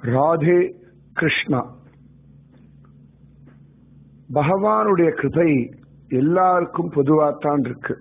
ராதே கிருஷ்ணா பகவானுடைய கிருபை எல்லாருக்கும் பொதுவாத்தான் இருக்கு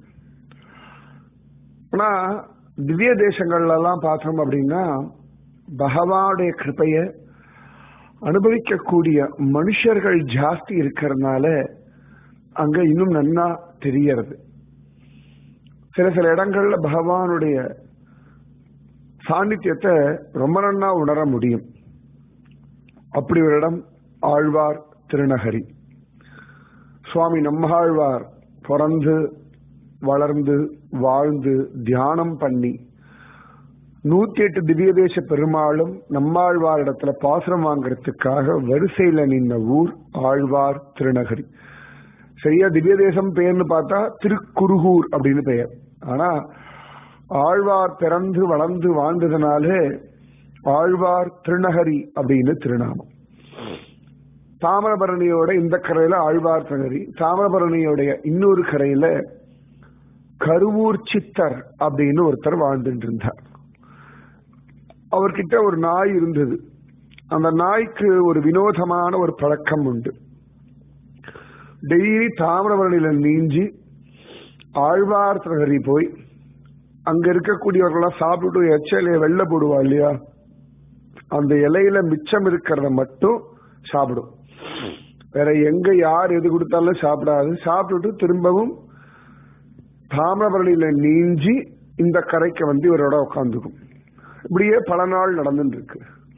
ஆனா திவ்ய தேசங்கள்ல எல்லாம் பார்த்தோம் அப்படின்னா பகவானுடைய கிருபைய அனுபவிக்கக்கூடிய மனுஷர்கள் ஜாஸ்தி இருக்கிறதுனால அங்க இன்னும் நன்னா தெரியறது சில சில இடங்கள்ல பகவானுடைய சாநித்தியத்தை ரொம்ப நன்னா உணர முடியும் அப்படி ஒரு இடம் ஆழ்வார் திருநகரி சுவாமி நம்மாழ்வார் பிறந்து வளர்ந்து வாழ்ந்து தியானம் பண்ணி நூத்தி எட்டு திவ்ய தேச பெருமாளும் நம்மாழ்வார் இடத்துல பாசுரம் வாங்கறதுக்காக வரிசையில நின்ன ஊர் ஆழ்வார் திருநகரி சரியா திவ்ய தேசம் பெயர்னு பார்த்தா திருக்குருகூர் அப்படின்னு பெயர் ஆனா ஆழ்வார் பிறந்து வளர்ந்து வாழ்ந்ததுனாலே ஆழ்வார் திருநகரி அப்படின்னு திருநாமம் தாமிரபரணியோட இந்த கரையில ஆழ்வார் திருநகரி தாமிரபரணியோடைய இன்னொரு கரையில கருவூர் சித்தர் அப்படின்னு ஒருத்தர் வாழ்ந்துட்டு இருந்தார் அவர்கிட்ட ஒரு நாய் இருந்தது அந்த நாய்க்கு ஒரு வினோதமான ஒரு பழக்கம் உண்டு டெய்லி தாமிரபரணியில நீஞ்சி ஆழ்வார் திருநகரி போய் அங்க இருக்கக்கூடியவர்கள்லாம் சாப்பிட்டுட்டு எச்சலைய வெள்ள போடுவா இல்லையா அந்த இலையில மிச்சம் இருக்கிறத மட்டும் சாப்பிடும் வேற எங்க யார் எது கொடுத்தாலும் சாப்பிடாது சாப்பிட்டுட்டு திரும்பவும் தாமிரபரணியில நீஞ்சி இந்த கரைக்கு வந்து இவரோட உட்காந்துக்கும் இப்படியே பல நாள் நடந்துட்டு இருக்கு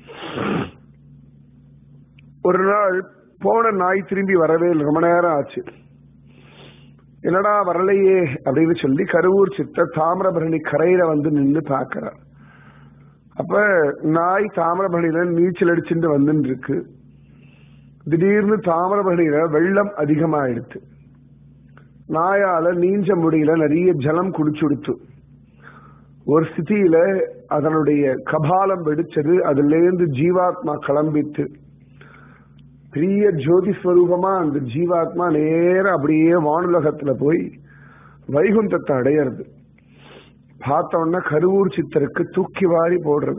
ஒரு நாள் போன நாய் திரும்பி வரவே இல்லை ரொம்ப நேரம் ஆச்சு என்னடா வரலையே அப்படின்னு சொல்லி கருவூர் சித்த தாமிரபரணி கரையில வந்து நின்று பாக்கிறார் அப்ப நாய் தாமிரபரணியில நீச்சல் அடிச்சுட்டு வந்துட்டு இருக்கு திடீர்னு தாமிரபரணியில வெள்ளம் அதிகமாயிடுச்சு நாயால நீஞ்ச முடியல நிறைய ஜலம் குடிச்சுடுத்து ஒரு ஸ்திதியில அதனுடைய கபாலம் வெடிச்சது அதுல இருந்து ஜீவாத்மா கிளம்பித்து பெரிய ஜோதி ஸ்வரூபமா அந்த ஜீவாத்மா நேர அப்படியே வானுலகத்துல போய் வைகுந்தத்தை அடையிறது பார்த்த உடனே கருவூர் சித்தருக்கு தூக்கி வாரி போடுறது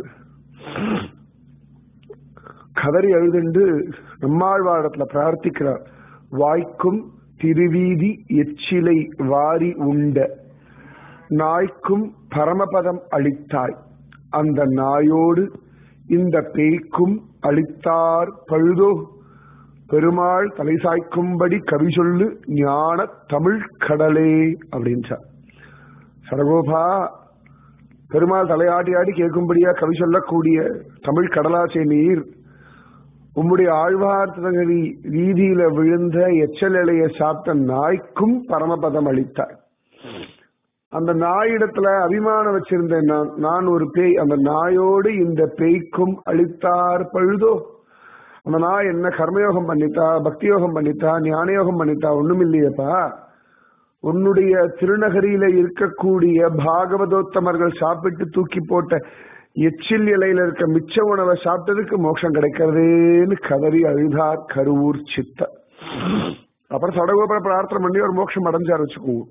கதறி அழுதுண்டு நம்மாழ்வாடத்துல பிரார்த்திக்கிறார் வாய்க்கும் திருவீதி எச்சிலை வாரி உண்ட நாய்க்கும் பரமபதம் அளித்தாய் அந்த நாயோடு இந்த பேய்க்கும் அளித்தார் பழுதோ பெருமாள் தலை சாய்க்கும்படி கவி சொல்லு ஞான தமிழ் கடலே அப்படின்றார் சரகோபா பெருமாள் தலையாடி ஆடி கேட்கும்படியா கவி சொல்லக்கூடிய தமிழ் கடலாச்சே நீர் உம்முடைய ஆழ்வார் திருநகரி வீதியில விழுந்த எச்சல் இலைய சாப்பிட்ட நாய்க்கும் பரமபதம் அளித்தார் அந்த நாயிடத்துல அபிமானம் வச்சிருந்தேன் நான் நான் ஒரு பேய் அந்த நாயோடு இந்த பேய்க்கும் அளித்தார் பழுதோ அந்த நாய் என்ன கர்மயோகம் பண்ணித்தா பக்தி யோகம் பண்ணித்தா ஞானயோகம் பண்ணித்தா ஒண்ணும் இல்லையப்பா உன்னுடைய திருநகரியில இருக்கக்கூடிய பாகவதோத்தமர்கள் சாப்பிட்டு தூக்கி போட்ட எச்சில் இலையில இருக்க மிச்ச உணவை சாப்பிட்டதுக்கு மோட்சம் கிடைக்கிறதேன்னு கதறி அழுதார் கருவூர் சித்த அப்புறம் சடகோபுர பிரார்த்தனை பண்ணி ஒரு மோட்சம் அடைஞ்சார் வச்சுக்கோங்க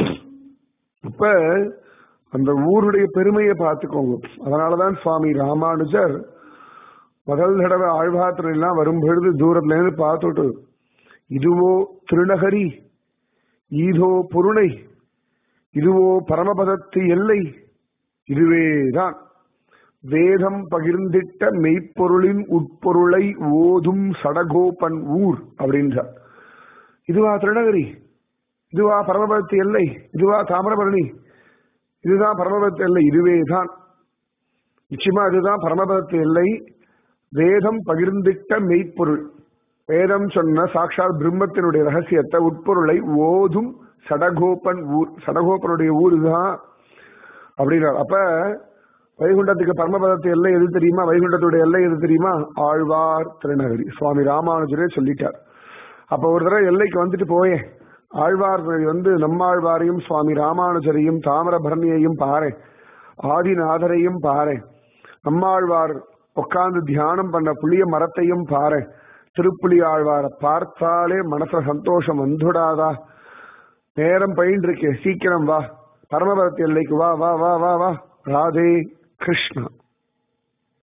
அப்ப அந்த ஊருடைய பெருமையை பார்த்துக்கோங்க அதனாலதான் சுவாமி ராமானுஜர் முதல் தடவை ஆழ்வாத்திரெல்லாம் வரும் பொழுது தூரத்துல இருந்து பார்த்துட்டு இதுவோ திருநகரி ஈதோ பொருணை இதுவோ பரமபதத்து எல்லை இதுவேதான் வேதம் பகிர்ந்திட்ட மெய்ப்பொருளின் உட்பொருளை ஓதும் சடகோபன் ஊர் அப்படின்றார் இதுவா திருநகரி இதுவா பரமபதத்து எல்லை இதுவா தாமிரபரணி இதுதான் பரமபதத்து எல்லை இதுவேதான் நிச்சயமா இதுதான் பரமபதத்து எல்லை வேதம் பகிர்ந்திட்ட மெய்ப்பொருள் வேதம் சொன்ன சாட்சாத் பிரம்மத்தினுடைய ரகசியத்தை உட்பொருளை ஓதும் சடகோபன் ஊர் சடகோபனுடைய ஊர் இதுதான் அப்படின்னார் அப்ப வைகுண்டத்துக்கு பரமபதத்து எல்லை எது தெரியுமா வைகுண்டத்துடைய எல்லை எது தெரியுமா ஆழ்வார் திருநகரி சுவாமி ராமானுஜரே சொல்லிட்டார் அப்ப ஒரு தடவை எல்லைக்கு வந்துட்டு போயே ஆழ்வார் வந்து நம்மாழ்வாரையும் சுவாமி ராமானுஜரையும் தாமிரபரணியையும் பாரு ஆதிநாதரையும் பாரு நம்மாழ்வார் உட்கார்ந்து தியானம் பண்ண புளிய மரத்தையும் பாரு திருப்புலி ஆழ்வார பார்த்தாலே மனசுல சந்தோஷம் வந்துடாதா நேரம் பயின்று இருக்கே சீக்கிரம் வா பரமபதத்து எல்லைக்கு வா வா வா வா வா ராதே கிருஷ்ணா